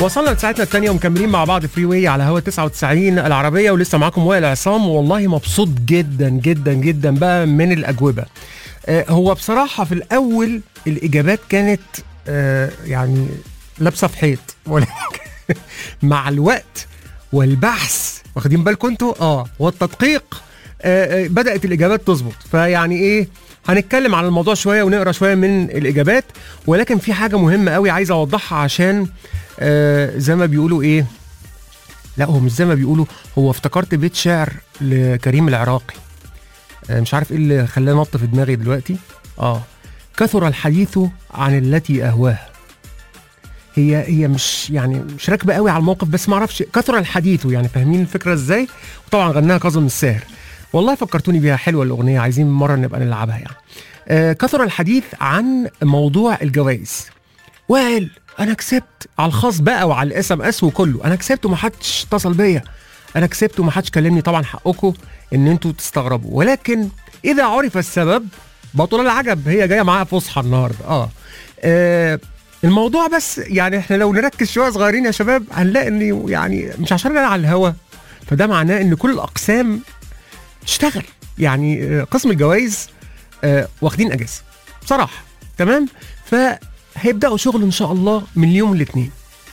وصلنا لساعتنا الثانية ومكملين مع بعض فري واي على هوا 99 العربية ولسه معاكم وائل عصام والله مبسوط جدا جدا جدا بقى من الأجوبة. آه هو بصراحة في الأول الإجابات كانت آه يعني لابسة في حيط ولكن مع الوقت والبحث واخدين بالكم انتوا اه والتدقيق آه آه بدأت الإجابات تظبط فيعني إيه هنتكلم عن الموضوع شويه ونقرا شويه من الاجابات ولكن في حاجه مهمه قوي عايز اوضحها عشان آه زي ما بيقولوا ايه لا هو مش زي ما بيقولوا هو افتكرت بيت شعر لكريم العراقي آه مش عارف ايه اللي خلاه نط في دماغي دلوقتي اه كثر الحديث عن التي اهواها هي هي مش يعني مش راكبه قوي على الموقف بس ما اعرفش كثر الحديث يعني فاهمين الفكره ازاي وطبعا غناها كاظم الساهر والله فكرتوني بيها حلوه الاغنيه عايزين مره نبقى نلعبها يعني آه كثر الحديث عن موضوع الجوائز وائل انا كسبت على الخاص بقى وعلى الاس ام اس وكله انا كسبت ومحدش اتصل بيا انا كسبت ومحدش كلمني طبعا حقكم ان انتوا تستغربوا ولكن اذا عرف السبب بطل العجب هي جايه معاها فصحى النهارده اه, آه الموضوع بس يعني احنا لو نركز شويه صغيرين يا شباب هنلاقي ان يعني مش عشان انا على الهوا فده معناه ان كل الاقسام اشتغل يعني قسم الجوائز آه واخدين اجازه بصراحه تمام فهيبداوا شغل ان شاء الله من يوم الاثنين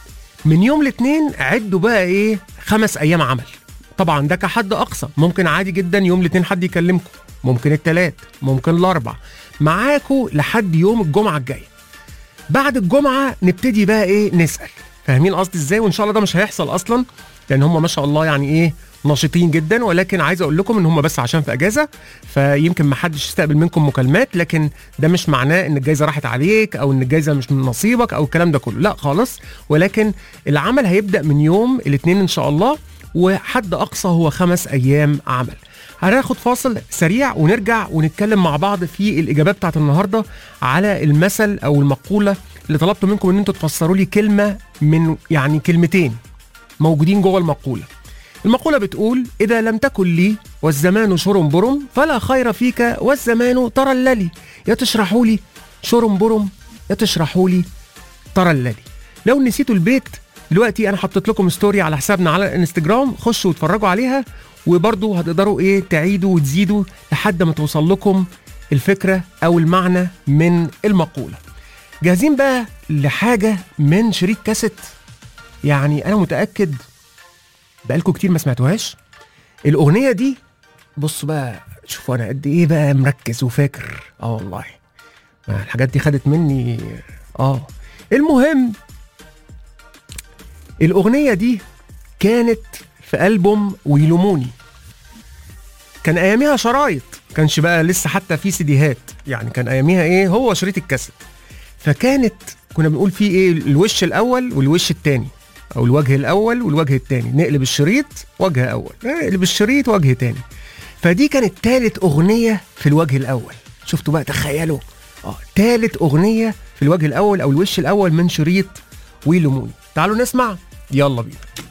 من يوم الاثنين عدوا بقى ايه خمس ايام عمل طبعا ده كحد اقصى ممكن عادي جدا يوم الاثنين حد يكلمكم ممكن الثلاث ممكن الاربع معاكوا لحد يوم الجمعه الجايه بعد الجمعه نبتدي بقى ايه نسال فاهمين قصدي ازاي وان شاء الله ده مش هيحصل اصلا لان هم ما شاء الله يعني ايه نشيطين جدا ولكن عايز اقول لكم ان هم بس عشان في اجازه فيمكن ما حدش يستقبل منكم مكالمات لكن ده مش معناه ان الجائزه راحت عليك او ان الجائزه مش من نصيبك او الكلام ده كله لا خالص ولكن العمل هيبدا من يوم الاثنين ان شاء الله وحد اقصى هو خمس ايام عمل هناخد فاصل سريع ونرجع ونتكلم مع بعض في الاجابات بتاعت النهارده على المثل او المقوله اللي طلبت منكم ان انتوا تفسروا لي كلمه من يعني كلمتين موجودين جوه المقوله المقولة بتقول إذا لم تكن لي والزمان شرم برم فلا خير فيك والزمان ترللي يا تشرحوا لي شرم برم يا تشرحوا لي ترللي لو نسيتوا البيت دلوقتي انا حطيت لكم ستوري على حسابنا على الانستجرام خشوا واتفرجوا عليها وبرضه هتقدروا ايه تعيدوا وتزيدوا لحد ما توصل لكم الفكره او المعنى من المقوله جاهزين بقى لحاجه من شريط كاسيت يعني انا متاكد بقالكم كتير ما سمعتوهاش الاغنيه دي بصوا بقى شوفوا انا قد ايه بقى مركز وفاكر اه والله الحاجات دي خدت مني اه المهم الاغنيه دي كانت في البوم ويلوموني كان اياميها شرايط كانش بقى لسه حتى في سيديهات يعني كان اياميها ايه هو شريط الكاسيت فكانت كنا بنقول فيه ايه الوش الاول والوش الثاني او الوجه الاول والوجه الثاني نقلب الشريط وجه اول نقلب الشريط وجه ثاني فدي كانت ثالث اغنيه في الوجه الاول شفتوا بقى تخيلوا اه ثالث اغنيه في الوجه الاول او الوش الاول من شريط ويلوموني تعالوا نسمع يلا بينا